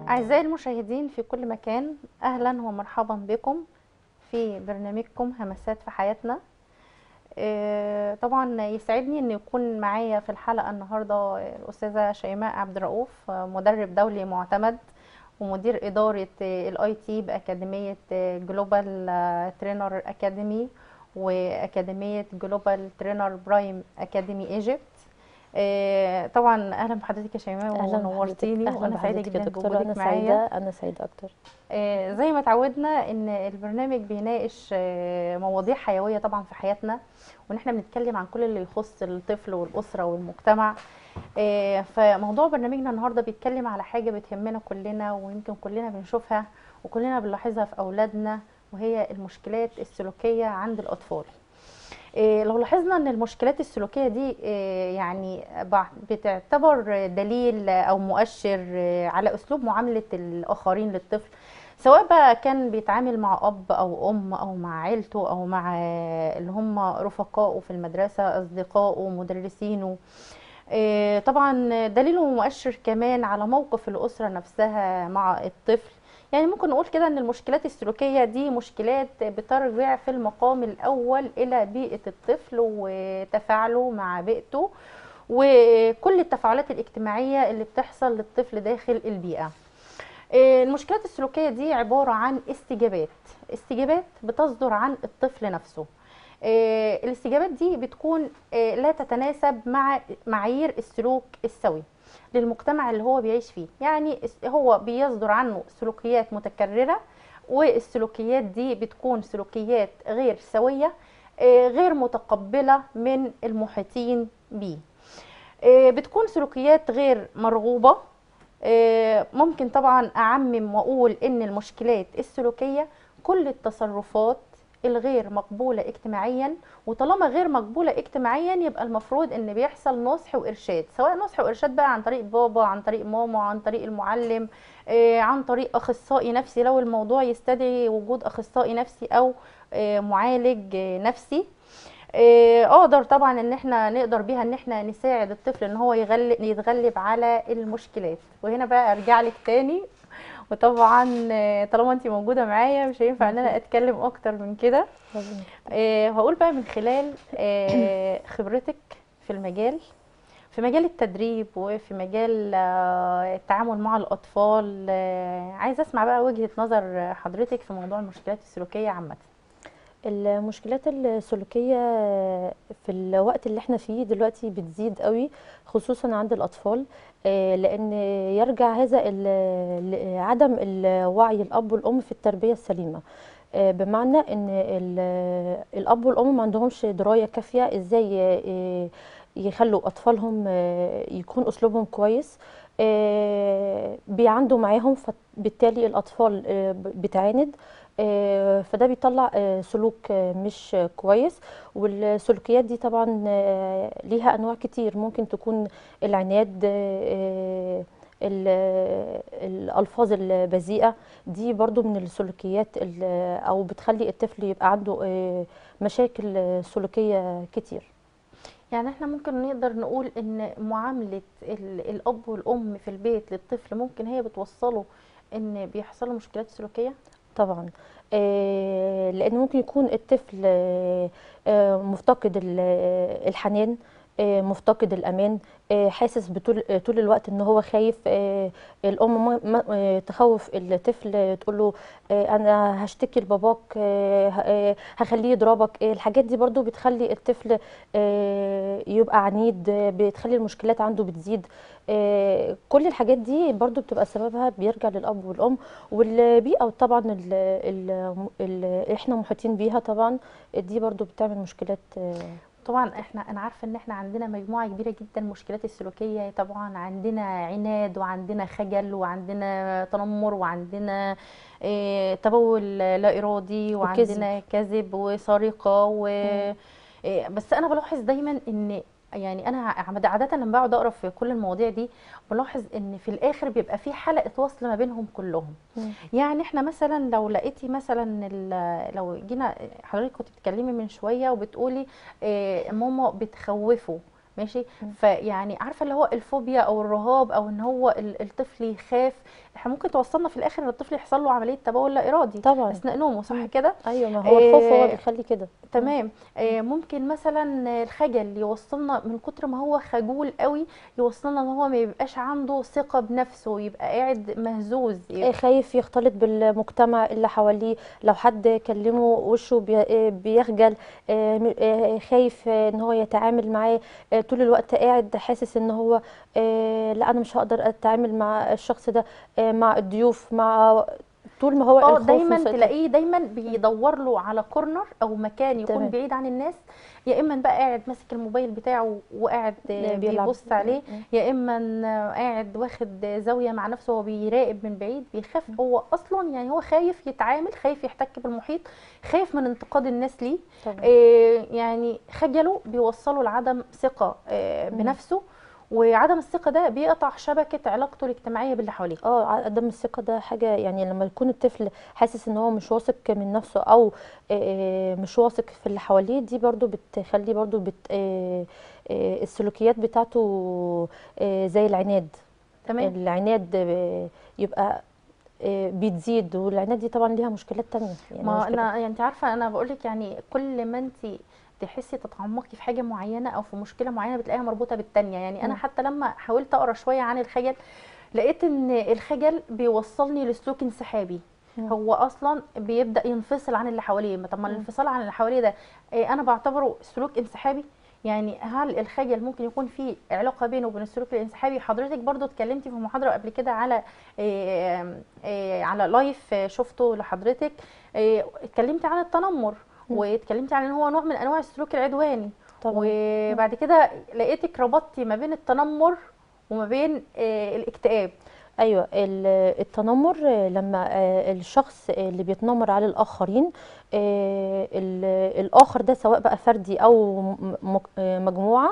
أعزائي المشاهدين في كل مكان أهلا ومرحبا بكم في برنامجكم همسات في حياتنا آه، طبعا يسعدني أن يكون معايا في الحلقة النهاردة الأستاذة شيماء عبد الرؤوف آه، مدرب دولي معتمد ومدير إدارة الاي تي بأكاديمية جلوبال ترينر أكاديمي وأكاديمية جلوبال ترينر برايم أكاديمي ايجيبت آه، طبعا اهلا بحضرتك يا شيماء اهلا ونورتيني بحضرتك. وانا أهلاً سعيده بحضرتك جدا يا دكتورة. انا بوجودك سعيده معايا انا سعيده اكتر آه، زي ما اتعودنا ان البرنامج بيناقش آه، مواضيع حيويه طبعا في حياتنا وان احنا بنتكلم عن كل اللي يخص الطفل والاسره والمجتمع آه، فموضوع برنامجنا النهارده بيتكلم على حاجه بتهمنا كلنا ويمكن كلنا بنشوفها وكلنا بنلاحظها في اولادنا وهي المشكلات السلوكيه عند الاطفال إيه، لو لاحظنا ان المشكلات السلوكيه دي إيه، يعني بع- بتعتبر دليل او مؤشر إيه، على اسلوب معامله الاخرين للطفل سواء بقى كان بيتعامل مع اب او ام او مع عيلته او مع آه، اللي هم رفقائه في المدرسه اصدقائه مدرسينه إيه، طبعا دليل ومؤشر كمان على موقف الاسره نفسها مع الطفل يعني ممكن نقول كده ان المشكلات السلوكيه دي مشكلات بترجع في المقام الاول الى بيئه الطفل وتفاعله مع بيئته وكل التفاعلات الاجتماعيه اللي بتحصل للطفل داخل البيئه إيه، المشكلات السلوكيه دي عباره عن استجابات استجابات بتصدر عن الطفل نفسه إيه، الاستجابات دي بتكون إيه، لا تتناسب مع معايير السلوك السوي للمجتمع اللي هو بيعيش فيه يعني اس- هو بيصدر عنه سلوكيات متكررة والسلوكيات دي بتكون سلوكيات غير سوية آه، غير متقبلة من المحيطين بيه آه، بتكون سلوكيات غير مرغوبة آه، ممكن طبعا أعمم وأقول إن المشكلات السلوكية كل التصرفات الغير مقبولة اجتماعيا وطالما غير مقبولة اجتماعيا يبقى المفروض ان بيحصل نصح وارشاد سواء نصح وارشاد بقى عن طريق بابا عن طريق ماما عن طريق المعلم آه، عن طريق اخصائي نفسي لو الموضوع يستدعي وجود اخصائي نفسي او آه، معالج آه، نفسي آه، اقدر طبعا ان احنا نقدر بيها ان احنا نساعد الطفل ان هو يغلب يتغلب على المشكلات وهنا بقى ارجع لك تاني وطبعا آه، طالما انت موجوده معايا مش هينفع ان انا اتكلم اكتر من كده آه، هقول بقى من خلال آه، خبرتك في المجال في مجال التدريب وفي مجال آه، التعامل مع الأطفال آه، عايزة أسمع بقى وجهة نظر حضرتك في موضوع المشكلات السلوكية عامة المشكلات السلوكيه في الوقت اللي احنا فيه دلوقتي بتزيد قوي خصوصا عند الاطفال آه، لان يرجع هذا ال- لعدم الوعي الاب والام في التربيه السليمه آه، بمعنى ان ال- الاب والام ما عندهمش درايه كافيه ازاي آه، يخلوا اطفالهم آه، يكون اسلوبهم كويس آه، بيعندوا معاهم فبالتالي الاطفال آه، بتعاند آه، فده بيطلع آه، سلوك آه، مش آه، كويس والسلوكيات دي طبعا آه، ليها انواع كتير ممكن تكون العناد آه، ال- الالفاظ البذيئه دي برضو من السلوكيات ال- او بتخلي الطفل يبقى عنده آه، مشاكل آه، سلوكيه كتير يعني احنا ممكن نقدر نقول ان معاملة ال- الأب والأم في البيت للطفل ممكن هي بتوصله ان بيحصل له مشكلات سلوكية طبعا آه، لان ممكن يكون الطفل آه، آه، مفتقد ال- الحنان آه، مفتقد الامان آه، حاسس بطول آه، طول الوقت ان هو خايف آه، الام ما- ما- آه، تخوف الطفل تقول له آه، انا هشتكي لباباك آه، ه- آه، هخليه يضربك آه، الحاجات دي برضو بتخلي الطفل آه، يبقى عنيد آه، بتخلي المشكلات عنده بتزيد آه، كل الحاجات دي برضو بتبقى سببها بيرجع للاب والام والبيئه طبعا اللي احنا محيطين بيها طبعا دي برضو بتعمل مشكلات آه، طبعا احنا انا عارفه ان احنا عندنا مجموعه كبيره جدا المشكلات السلوكيه طبعا عندنا عناد وعندنا خجل وعندنا تنمر وعندنا اه تبول لا ارادي وعندنا كذب وسرقه و إيه، بس انا بلاحظ دايما ان يعني انا عمد- عاده لما بقعد اقرا في كل المواضيع دي بلاحظ ان في الاخر بيبقى في حلقه وصل ما بينهم كلهم مم. يعني احنا مثلا لو لقيتي مثلا ال- لو جينا حضرتك كنت بتتكلمي من شويه وبتقولي آه، ماما بتخوفه ماشي فيعني عارفه اللي هو الفوبيا او الرهاب او ان هو ال- الطفل يخاف احنا ممكن توصلنا في الاخر ان الطفل يحصل له عمليه تبول لا ارادي طبعا اثناء نومه صح مم. كده ايوه ما هو الخوف هو إيه، بيخلي كده تمام آه، ممكن مثلا الخجل يوصلنا من كتر ما هو خجول قوي يوصلنا ان هو ما يبقاش عنده ثقة بنفسه يبقى قاعد مهزوز إيه، يبقى خايف يختلط بالمجتمع اللي حواليه لو حد كلمه وشه بي- إيه، بيخجل إيه، م- إيه، خايف إيه، ان هو يتعامل معاه إيه، طول الوقت قاعد حاسس ان هو إيه، لا انا مش هقدر اتعامل مع الشخص ده إيه، مع الضيوف مع طول ما هو اه الخوف دايما مسيطر. تلاقيه دايما بيدور له على كورنر او مكان يكون تمام. بعيد عن الناس يا اما بقى قاعد ماسك الموبايل بتاعه وقاعد آه، بيلعب. بيبص عليه مم. يا اما إن قاعد واخد زاويه مع نفسه وهو بيراقب من بعيد بيخاف هو اصلا يعني هو خايف يتعامل خايف يحتك بالمحيط خايف من انتقاد الناس ليه طبعا آه، يعني خجله بيوصله لعدم ثقة آه، مم. بنفسه وعدم الثقة ده بيقطع شبكة علاقته الاجتماعية باللي حواليه اه عدم الثقة ده حاجة يعني لما يكون الطفل حاسس ان هو مش واثق من نفسه او آه، مش واثق في اللي حواليه دي برضو بتخلي برضو بت آه، آه، السلوكيات بتاعته آه، زي العناد تمام العناد آه، يبقى آه، بتزيد والعناد دي طبعا ليها مشكلات تانية يعني ما مشكلات انا يعني انت عارفة انا بقولك يعني كل ما انت تحسي تتعمقي في حاجة معينة او في مشكلة معينة بتلاقيها مربوطة بالتانية يعني انا مم. حتى لما حاولت اقرا شوية عن الخجل لقيت ان الخجل بيوصلني لسلوك انسحابي مم. هو اصلا بيبدا ينفصل عن اللي حواليه ما طب ما مم. الانفصال عن اللي حواليه ده إيه انا بعتبره سلوك انسحابي يعني هل الخجل ممكن يكون في علاقه بينه وبين السلوك الانسحابي حضرتك برضو اتكلمتي في محاضره قبل كده على إيه إيه على لايف آه، شفته لحضرتك إيه اتكلمتي عن التنمر مم. واتكلمتي عن ان هو نوع من انواع السلوك العدواني طبعا وبعد كده لقيتك ربطتي ما بين التنمر وما بين آه، الاكتئاب ايوه ال- التنمر آه، لما آه، الشخص اللي بيتنمر على الاخرين آه، ال- الاخر ده سواء بقى فردي او م- م- آه، مجموعه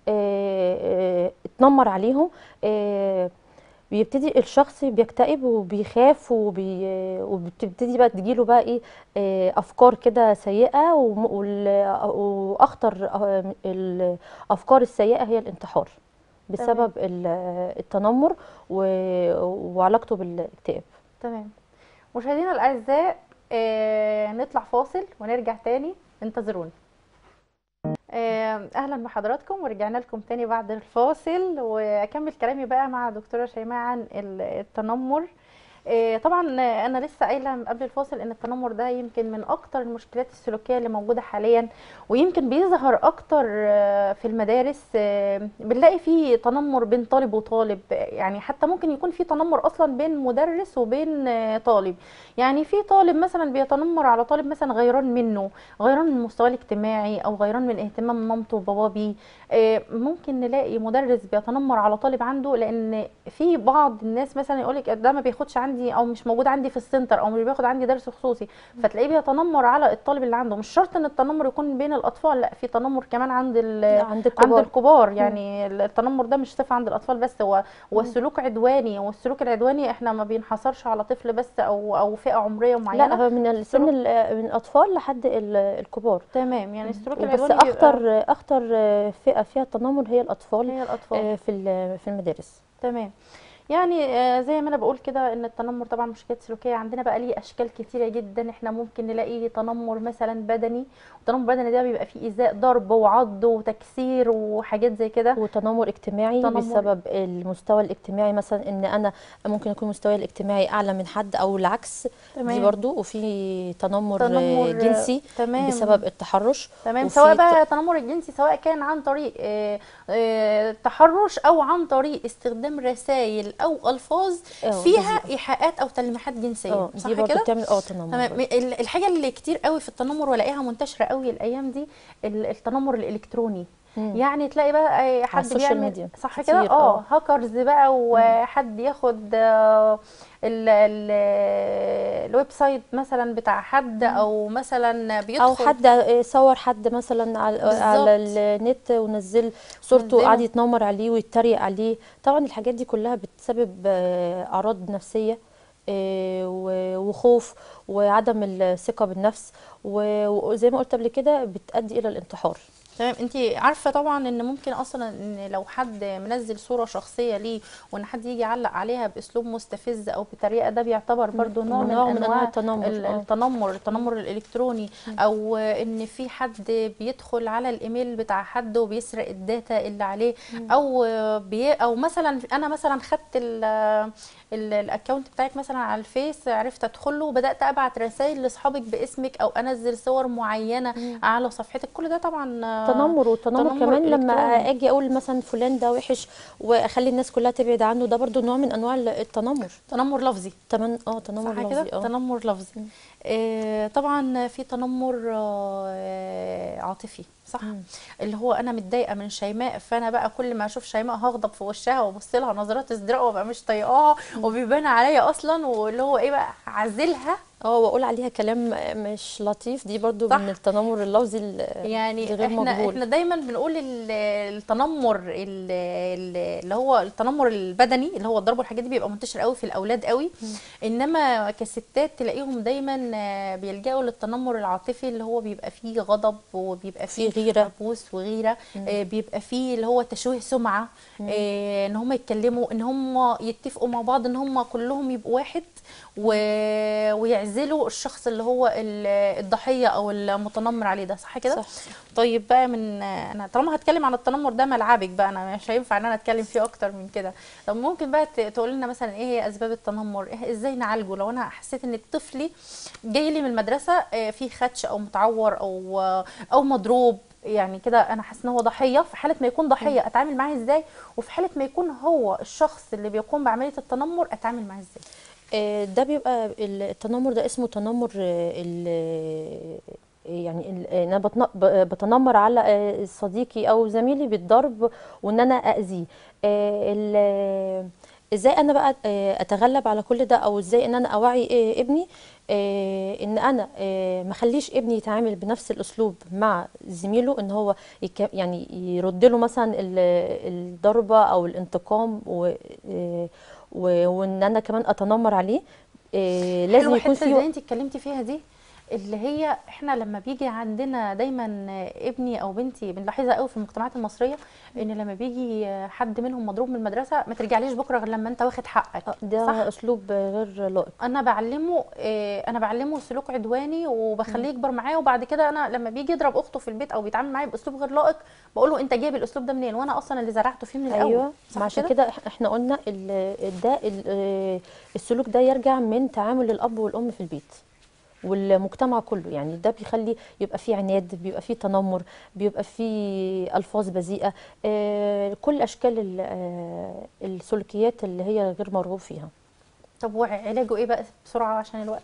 آه، آه، اتنمر عليهم آه، بيبتدي الشخص بيكتئب وبيخاف وبي وبتبتدي بقى تجيله بقى ايه آه، افكار كده سيئه وم- وال- واخطر آه، الافكار السيئه هي الانتحار بسبب ال- التنمر و- وعلاقته بالاكتئاب تمام مشاهدينا الاعزاء آه نطلع فاصل ونرجع تاني انتظرونا آه اهلا بحضراتكم ورجعنا لكم تاني بعد الفاصل واكمل كلامي بقى مع دكتوره شيماء عن ال- التنمر آه طبعا آه، انا لسه قايله قبل الفاصل ان التنمر ده يمكن من اكتر المشكلات السلوكيه اللي موجوده حاليا ويمكن بيظهر اكتر آه، في المدارس آه، بنلاقي فيه تنمر بين طالب وطالب يعني حتى ممكن يكون في تنمر اصلا بين مدرس وبين آه، طالب يعني في طالب مثلا بيتنمر على طالب مثلا غيران منه غيران من مستواه الاجتماعي او غيران من اهتمام مامته وباباه بيه آه، ممكن نلاقي مدرس بيتنمر على طالب عنده لان في بعض الناس مثلا يقولك ده ما بياخدش عندي او مش موجود عندي في السنتر او مش بياخد عندي درس خصوصي فتلاقيه بيتنمر على الطالب اللي عنده مش شرط ان التنمر يكون بين الاطفال لا في تنمر كمان عند ال- عند عند الكبار الكبار يعني التنمر ده مش صفه عند الاطفال بس هو هو مم. سلوك عدواني والسلوك العدواني احنا ما بينحصرش على طفل بس او او فئه عمريه لا معينه هو من السن ال- من الاطفال لحد ال- الكبار تمام يعني السلوك بس العدواني بيبقى- اخطر اخطر فئه فيها التنمر هي الاطفال هي الاطفال آه، في ال- في المدارس تمام يعني آه، زي ما انا بقول كده ان التنمر طبعا مشكلات سلوكيه عندنا بقى ليه اشكال كتيره جدا احنا ممكن نلاقي تنمر مثلا بدني التنمر البدني ده بيبقى فيه ايذاء ضرب وعض وتكسير وحاجات زي كده وتنمر اجتماعي تنمر- بسبب المستوى الاجتماعي مثلا ان انا ممكن يكون مستواي الاجتماعي اعلى من حد او العكس دي برضو وفي تنمر, تنمر، آه، جنسي تمام بسبب التحرش تمام وفي سواء ت- بقى التنمر الجنسي سواء كان عن طريق آه، آه، تحرش او عن طريق استخدام رسائل او الفاظ آه، فيها ايحاءات او تلميحات جنسيه اه صح دي برضو كده بتعمل اه تنمر تمام برضو. ال- الحاجه اللي كتير قوي في التنمر والاقيها منتشره قوي الايام دي ال- التنمر الالكتروني مم. يعني تلاقي بقى أي حد السوشيال بيعمل ميديا صح كتير، كده اه آه. هاكرز بقى وحد ياخد آه، ال- ال- الويب سايت مثلا بتاع حد او مثلا بيدخل او حد آه، صور حد مثلا على على بالظبط. النت ونزل صورته نزله. وقعد يتنمر عليه ويتريق عليه طبعا الحاجات دي كلها بتسبب آه، اعراض نفسيه آه، و- وخوف وعدم الثقه بالنفس و- وزي ما قلت قبل كده بتؤدي الى الانتحار تمام انت عارفه طبعا ان ممكن اصلا ان لو حد منزل صوره شخصيه ليه وان حد يجي يعلق عليها باسلوب مستفز او بطريقه ده بيعتبر برضو نوع من, نوع من انواع التنمر ال- آه. التنمر التنمر الالكتروني او ان في حد بيدخل على الايميل بتاع حد وبيسرق الداتا اللي عليه او بي او مثلا انا مثلا خدت ال- ال- الاكونت بتاعك مثلا على الفيس عرفت ادخله وبدات ابعت رسائل لاصحابك باسمك او انزل صور معينه على صفحتك كل ده طبعا آه، تنمر والتنمر تنمر كمان لما إلكتروني. اجي اقول مثلا فلان ده وحش واخلي الناس كلها تبعد عنه ده برضو نوع من انواع التنمر تنمر لفظي تمن اه تنمر صح لفظي كده اه تنمر لفظي آه طبعا في تنمر آه عاطفي صح مم. اللي هو انا متضايقه من شيماء فانا بقى كل ما اشوف شيماء هغضب في وشها وابص لها نظرات ازدراء وابقى مش طايقاها وبيبان عليا اصلا واللي هو ايه بقى اعزلها اه واقول عليها كلام مش لطيف دي برضو صح. من التنمر اللفظي ال- يعني غير احنا مقبول. احنا دايما بنقول ال- التنمر ال- ال- اللي هو التنمر البدني اللي هو الضرب والحاجات دي بيبقى منتشر قوي في الاولاد قوي انما كستات تلاقيهم دايما آه، بيلجأوا للتنمر العاطفي اللي هو بيبقى فيه غضب وبيبقى فيه في غيرة. عبوس وغيره آه، بيبقى فيه اللي هو تشويه سمعه آه، ان هم يتكلموا ان هم يتفقوا مع بعض ان هم كلهم يبقوا واحد و... ويعزلوا الشخص اللي هو ال- الضحيه او المتنمر عليه ده صح كده صح. طيب بقى من انا طالما هتكلم عن التنمر ده ملعبك بقى انا مش هينفع ان انا اتكلم فيه اكتر من كده طب ممكن بقى ت- تقول لنا مثلا ايه هي اسباب التنمر إيه ازاي نعالجه لو انا حسيت ان طفلي جاي لي من المدرسه آه، فيه خدش او متعور او او مضروب يعني كده انا حاسه ان هو ضحيه في حاله ما يكون ضحيه اتعامل معاه ازاي وفي حاله ما يكون هو الشخص اللي بيقوم بعمليه التنمر اتعامل معاه ازاي آه، ده بيبقى التنمر ده اسمه تنمر آه، ال يعني ال- انا بتن- ب- بتنمر على آه، صديقي او زميلي بالضرب وان انا اذيه آه، ال- ازاي انا بقى آه، اتغلب على كل ده او ازاي ان انا اوعي آه، ابني آه، ان انا آه، ما اخليش ابني يتعامل بنفس الاسلوب مع زميله ان هو يك- يعني يرد له مثلا ال- الضربه او الانتقام و آه، و- وان انا كمان اتنمر عليه آه، لازم حلوة يكون الحته اللي في انت اتكلمتي فيها دي اللي هي احنا لما بيجي عندنا دايما ابني او بنتي بنلاحظها قوي في المجتمعات المصريه ان لما بيجي حد منهم مضروب من المدرسه ما ترجعليش بكره غير لما انت واخد حقك آه، ده صح اسلوب غير لائق انا بعلمه آه، انا بعلمه سلوك عدواني وبخليه يكبر معايا وبعد كده انا لما بيجي يضرب اخته في البيت او بيتعامل معايا باسلوب غير لائق بقول له انت جايب الاسلوب ده منين وانا اصلا اللي زرعته فيه من الاول ايوه صح ما عشان كده إح- احنا قلنا ال- ده ال- آه، السلوك ده يرجع من تعامل الاب والام في البيت والمجتمع كله يعني ده بيخلي يبقى فيه عناد بيبقى فيه تنمر بيبقى فيه الفاظ بذيئه آه، كل اشكال ال- آه، السلوكيات اللي هي غير مرغوب فيها طب وعلاجه ايه بقى بسرعه عشان الوقت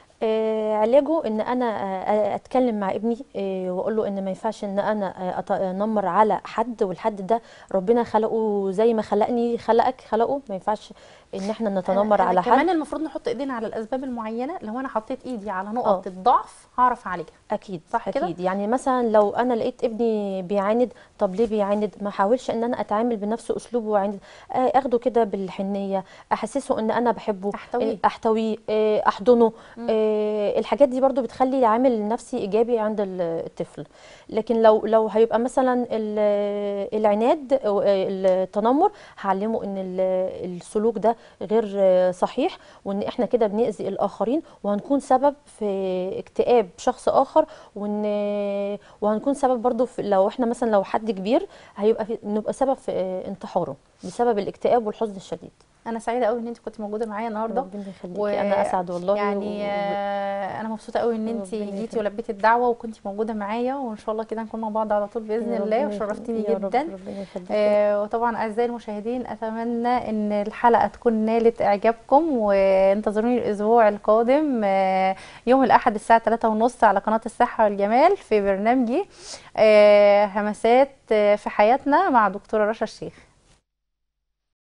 آه، علاجه ان انا آه، اتكلم مع ابني آه، واقول له ان ما ينفعش ان انا آه، اتنمر على حد والحد ده ربنا خلقه زي ما خلقني خلقك خلقه ما ينفعش ان احنا نتنمر أنا- أنا على كمان حد المفروض نحط ايدينا على الاسباب المعينه لو انا حطيت ايدي على نقط آه. الضعف هعرف اعالجها اكيد صح كده؟ اكيد يعني مثلا لو انا لقيت ابني بيعاند طب ليه بيعاند ما احاولش ان انا اتعامل بنفس اسلوبه وعاند آه، اخده كده بالحنيه احسسه ان انا بحبه أحتويه. آه، احتويه آه، احضنه آه، الحاجات دي برضو بتخلي عامل نفسي ايجابي عند ال- الطفل لكن لو لو هيبقى مثلا ال- العناد أو التنمر هعلمه ان ال- السلوك ده غير آه، صحيح وان احنا كده بنأذي الاخرين وهنكون سبب في اكتئاب شخص اخر وان وهنكون سبب برضو في لو احنا مثلا لو حد كبير هيبقى في نبقى سبب في آه، انتحاره بسبب الاكتئاب والحزن الشديد انا سعيده قوي ان انت كنت موجوده معايا النهارده ربنا يخليكي و- انا اسعد والله يعني و- آه، انا مبسوطه قوي ان انت ربنا جيتي يخليك. ولبيتي الدعوه وكنتي موجوده معايا وان شاء الله كده نكون مع بعض على طول باذن يا الله ربنا وشرفتيني يخليك. يا رب، جدا ربنا يخليك آه، وطبعا اعزائي المشاهدين اتمنى ان الحلقه تكون نالت اعجابكم وانتظروني الاسبوع القادم آه، يوم الاحد الساعه 3:30 على قناه الصحه والجمال في برنامجي آه، همسات آه، في حياتنا مع دكتوره رشا الشيخ